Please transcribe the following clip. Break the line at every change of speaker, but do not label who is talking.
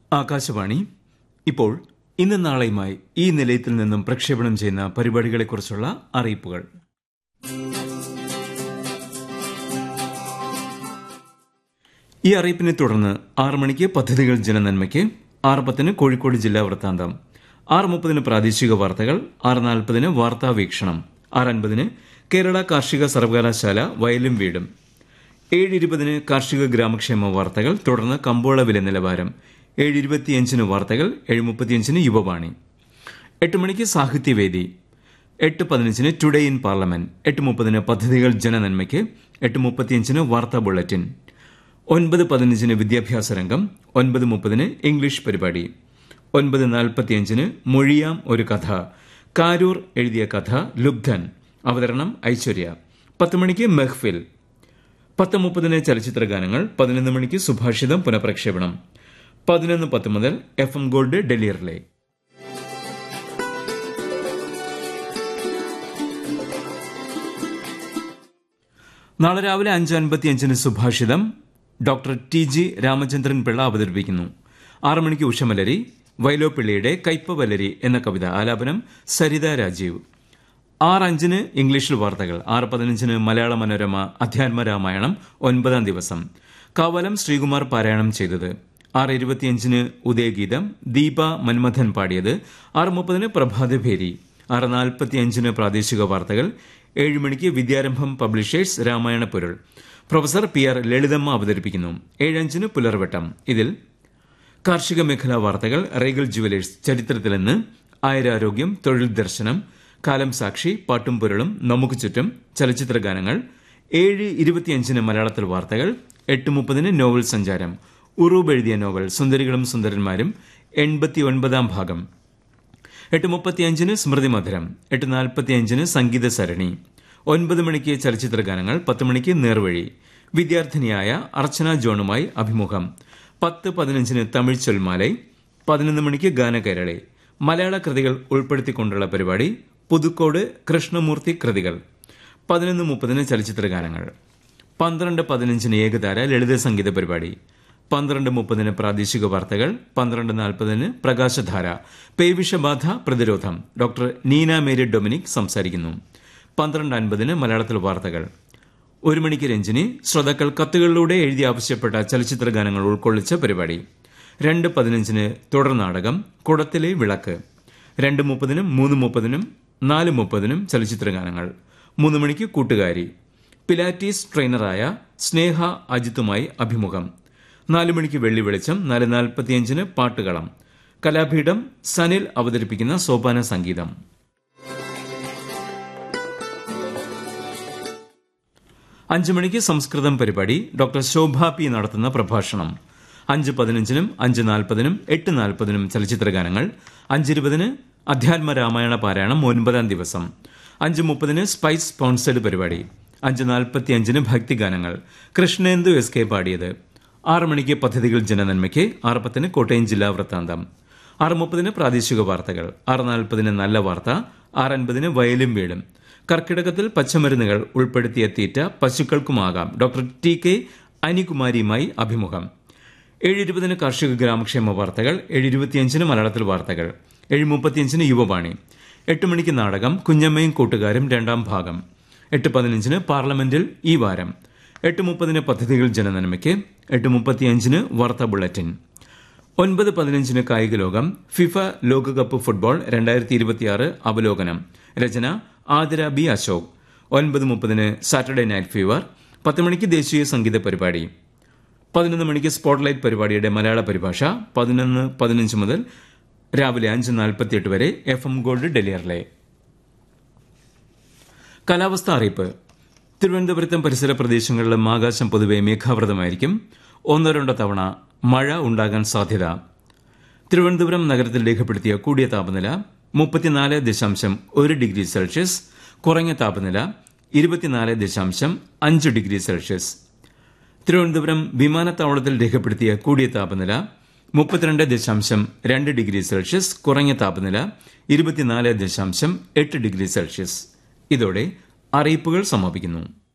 ആകാശവാണി ഇപ്പോൾ ഇന്ന് നാളെയുമായി ഈ നിലയത്തിൽ നിന്നും പ്രക്ഷേപണം ചെയ്യുന്ന പരിപാടികളെക്കുറിച്ചുള്ള അറിയിപ്പുകൾ ഈ അറിയിപ്പിനെ തുടർന്ന് ആറ് മണിക്ക് പദ്ധതികൾ ജനനന്മയ്ക്ക് ആറ് പത്തിന് കോഴിക്കോട് ജില്ലാ വൃത്താന്തം ആറ് മുപ്പതിന് പ്രാദേശിക വാർത്തകൾ ആറ് നാൽപ്പതിന് വാർത്താ വീക്ഷണം ആറ് അൻപതിന് കേരള കാർഷിക സർവകലാശാല വയലും വീടും ഏഴ് ഇരുപതിന് കാർഷിക ഗ്രാമക്ഷേമ വാർത്തകൾ തുടർന്ന് കമ്പോള വില നിലവാരം ഏഴ് ഇരുപത്തിയഞ്ചിന് വാർത്തകൾ ഏഴ് മുപ്പത്തിയഞ്ചിന് യുവവാണി എട്ട് മണിക്ക് സാഹിത്യവേദി എട്ട് പതിനഞ്ചിന് ടുഡേ ഇൻ പാർലമെന്റ് എട്ട് മുപ്പതിന് പദ്ധതികൾ ജനനന്മയ്ക്ക് എട്ട് മുപ്പത്തിയഞ്ചിന് വാർത്താ ബുള്ളറ്റിൻ ഒൻപത് പതിനഞ്ചിന് വിദ്യാഭ്യാസ രംഗം ഒൻപത് മുപ്പതിന് ഇംഗ്ലീഷ് പരിപാടി ഒൻപത് നാൽപ്പത്തിയഞ്ചിന് മൊഴിയാം ഒരു കഥ കാരൂർ എഴുതിയ കഥ ലുബ്ധൻ അവതരണം ഐശ്വര്യ പത്ത് മണിക്ക് മെഹ്ഫിൽ പത്ത് മുപ്പതിന് ചലച്ചിത്ര ഗാനങ്ങൾ പതിനൊന്ന് മണിക്ക് സുഭാഷിതം പുനഃപ്രക്ഷേപണം പതിനൊന്ന് പത്ത് മുതൽ F M gold Delhi relay നാളെ രാവിലെ അഞ്ച് അൻപത്തിയഞ്ചിന് സുഭാഷിതം doctor T G Ramachandran Pillai അവതരിപ്പിക്കുന്നു ആറ് മണിക്ക് ഉഷമലരി വൈലോപ്പിള്ളിയുടെ കയ്പ വലരി എന്ന കവിത ആലാപനം സരിത രാജീവ് ആറ് അഞ്ചിന് ഇംഗ്ലീഷിൽ വാർത്തകൾ ആറ് പതിനഞ്ചിന് മലയാള മനോരമ അധ്യാത്മ രാമായണം ഒൻപതാം ദിവസം കാവലം ശ്രീകുമാർ പാരായണം ചെയ്തത് ആറ് ഇരുപത്തിയഞ്ചിന് ഉദയഗീതം ദീപ മന്മഥൻ പാടിയത് ആറ് മുപ്പതിന് പ്രഭാതഭേരി ആറ് നാൽപ്പത്തിയഞ്ചിന് പ്രാദേശിക വാർത്തകൾ ഏഴ് മണിക്ക് വിദ്യാരംഭം പബ്ലിഷേഴ്സ് രാമായണ പൊരുൾ പ്രൊഫസർ പി ആർ ലളിതമ്മ അവതരിപ്പിക്കുന്നു ഏഴഞ്ചിന് പുലർവട്ടം ഇതിൽ കാർഷിക മേഖലാ വാർത്തകൾ റേഗൽ ജുവലേഴ്സ് ചരിത്രത്തിൽ നിന്ന് ആയുരാരോഗ്യം തൊഴിൽ ദർശനം കാലം സാക്ഷി പാട്ടും പൊരുളും നമുക്ക് ചുറ്റും ചലച്ചിത്ര ഗാനങ്ങൾ ഏഴ് ഇരുപത്തിയഞ്ചിന് മലയാളത്തിൽ വാർത്തകൾ എട്ട് മുപ്പതിന് നോവൽ സഞ്ചാരം ഉറൂബ് എഴുതിയ നോവൽ സുന്ദരികളും സുന്ദരന്മാരും എൺപത്തി ഒൻപതാം ഭാഗം എട്ട് മുപ്പത്തിയഞ്ചിന് സ്മൃതി മധുരം എട്ട് നാൽപ്പത്തിയഞ്ചിന് സംഗീത സരണി ഒൻപത് മണിക്ക് ചലച്ചിത്ര ഗാനങ്ങൾ പത്ത് മണിക്ക് നേർവഴി വിദ്യാർത്ഥിനിയായ അർച്ചന ജോണുമായി അഭിമുഖം പത്ത് പതിനഞ്ചിന് തമിഴ് ചൊൽമാലൈ പതിനൊന്ന് മണിക്ക് ഗാനകേരളെ മലയാള കൃതികൾ ഉൾപ്പെടുത്തിക്കൊണ്ടുള്ള പരിപാടി പുതുക്കോട് കൃഷ്ണമൂർത്തി കൃതികൾ പതിനൊന്ന് മുപ്പതിന് ചലച്ചിത്ര ഗാനങ്ങൾ പന്ത്രണ്ട് പതിനഞ്ചിന് ഏകതാര ലളിത സംഗീത പരിപാടി പന്ത്രണ്ട് മുപ്പതിന് പ്രാദേശിക വാർത്തകൾ പന്ത്രണ്ട് നാൽപ്പതിന് പ്രകാശധാര പേവിഷബാധ പ്രതിരോധം ഡോക്ടർ നീന മേരി ഡൊമിനിക് സംസാരിക്കുന്നു പന്ത്രണ്ട് അൻപതിന് മലയാളത്തിൽ വാർത്തകൾ ഒരു മണിക്ക് രഞ്ജിനി ശ്രോതാക്കൾ കത്തുകളിലൂടെ എഴുതി ആവശ്യപ്പെട്ട ചലച്ചിത്ര ഗാനങ്ങൾ ഉൾക്കൊള്ളിച്ച പരിപാടി രണ്ട് പതിനഞ്ചിന് തുടർ നാടകം കുടത്തിലെ വിളക്ക് രണ്ട് മുപ്പതിനും മൂന്ന് മുപ്പതിനും നാല് മുപ്പതിനും ചലച്ചിത്ര ഗാനങ്ങൾ മൂന്ന് മണിക്ക് കൂട്ടുകാരി പിലാറ്റീസ് ട്രെയിനറായ സ്നേഹ അജിത്തുമായി അഭിമുഖം നാല് മണിക്ക് വെള്ളി വെളിച്ചം നാല് നാൽപ്പത്തിയഞ്ചിന് പാട്ടുകളം കലാപീഠം സനിൽ അവതരിപ്പിക്കുന്ന സോപാന സംഗീതം അഞ്ചു മണിക്ക് സംസ്കൃതം പരിപാടി ഡോക്ടർ ശോഭ പി നടത്തുന്ന പ്രഭാഷണം അഞ്ച് പതിനഞ്ചിനും അഞ്ച് നാൽപ്പതിനും എട്ട് നാൽപ്പതിനും ചലച്ചിത്ര ഗാനങ്ങൾ അഞ്ചിരുപതിന് അധ്യാത്മ രാമായണ പാരായണം ഒൻപതാം ദിവസം അഞ്ച് മുപ്പതിന് സ്പൈസ് സ്പോൺസേഡ് പരിപാടി അഞ്ച് നാൽപ്പത്തി അഞ്ചിന് ഭക്തിഗാനങ്ങൾ കൃഷ്ണേന്ദു എസ് കെ പാടിയത് ആറ് മണിക്ക് പദ്ധതികൾ ജനനന്മയ്ക്ക് ആറ് പത്തിന് കോട്ടയം ജില്ലാ വൃത്താന്തം ആറ് മുപ്പതിന് പ്രാദേശിക വാർത്തകൾ ആറ് നാൽപ്പതിന് നല്ല വാർത്ത ആറ് അൻപതിന് വയലും വീടും കർക്കിടകത്തിൽ പച്ചമരുന്നുകൾ ഉൾപ്പെടുത്തിയ തീറ്റ പശുക്കൾക്കുമാകാം ഡോക്ടർ ടി കെ അനികുമാരിയുമായി അഭിമുഖം ഏഴ് ഇരുപതിന് കാർഷിക ഗ്രാമക്ഷേമ വാർത്തകൾ ഏഴ് ഇരുപത്തിയഞ്ചിന് മലയാളത്തിൽ വാർത്തകൾ ഏഴ് മുപ്പത്തിയഞ്ചിന് യുവവാണി എട്ട് മണിക്ക് നാടകം കുഞ്ഞമ്മയും കൂട്ടുകാരും രണ്ടാം ഭാഗം എട്ട് പതിനഞ്ചിന് പാർലമെന്റിൽ ഈ വാരം എട്ട് മുപ്പതിന് പദ്ധതികൾ ജനനന്മയ്ക്ക് എട്ട് മുപ്പത്തിയഞ്ചിന് വാർത്താ ബുള്ളറ്റിൻ ഒൻപത് പതിനഞ്ചിന് കായിക ലോകം ഫിഫ ലോകകപ്പ് ഫുട്ബോൾ രണ്ടായിരത്തി ഇരുപത്തിയാറ് അവലോകനം രചന ആതിര ബി അശോക് ഒൻപത് മുപ്പതിന് സാറ്റർഡേ നൈറ്റ് ഫീവർ പത്ത് മണിക്ക് ദേശീയ സംഗീത പരിപാടി പതിനൊന്ന് മണിക്ക് സ്പോട്ട്ലൈറ്റ് പരിപാടിയുടെ മലയാള പരിഭാഷ പതിനൊന്ന് പതിനഞ്ച് മുതൽ രാവിലെ അഞ്ച് നാൽപ്പത്തിയെട്ട് വരെ എഫ് എം ഗോൾഡ് ഡെലിയറിലെ കാലാവസ്ഥ അറിയിപ്പ് തിരുവനന്തപുരത്തും പരിസര പ്രദേശങ്ങളിലും ആകാശം പൊതുവെ മേഘാവൃതമായിരിക്കും ഒന്നോ രണ്ടോ തവണ മഴ ഉണ്ടാകാൻ സാധ്യത തിരുവനന്തപുരം നഗരത്തിൽ രേഖപ്പെടുത്തിയ കൂടിയ താപനില മുപ്പത്തിനാല് ദശാംശം ഒരു ഡിഗ്രി സെൽഷ്യസ് കുറഞ്ഞ താപനില ഇരുപത്തിനാല് ദശാംശം അഞ്ച് ഡിഗ്രി സെൽഷ്യസ് തിരുവനന്തപുരം വിമാനത്താവളത്തിൽ രേഖപ്പെടുത്തിയ കൂടിയ താപനില മുപ്പത്തിരണ്ട് ദശാംശം രണ്ട് ഡിഗ്രി സെൽഷ്യസ് കുറഞ്ഞ താപനില ഇരുപത്തിനാല് ദശാംശം എട്ട് ഡിഗ്രി സെൽഷ്യസ് ഇതോടെ അറിയിപ്പുകൾ സമാപിക്കുന്നു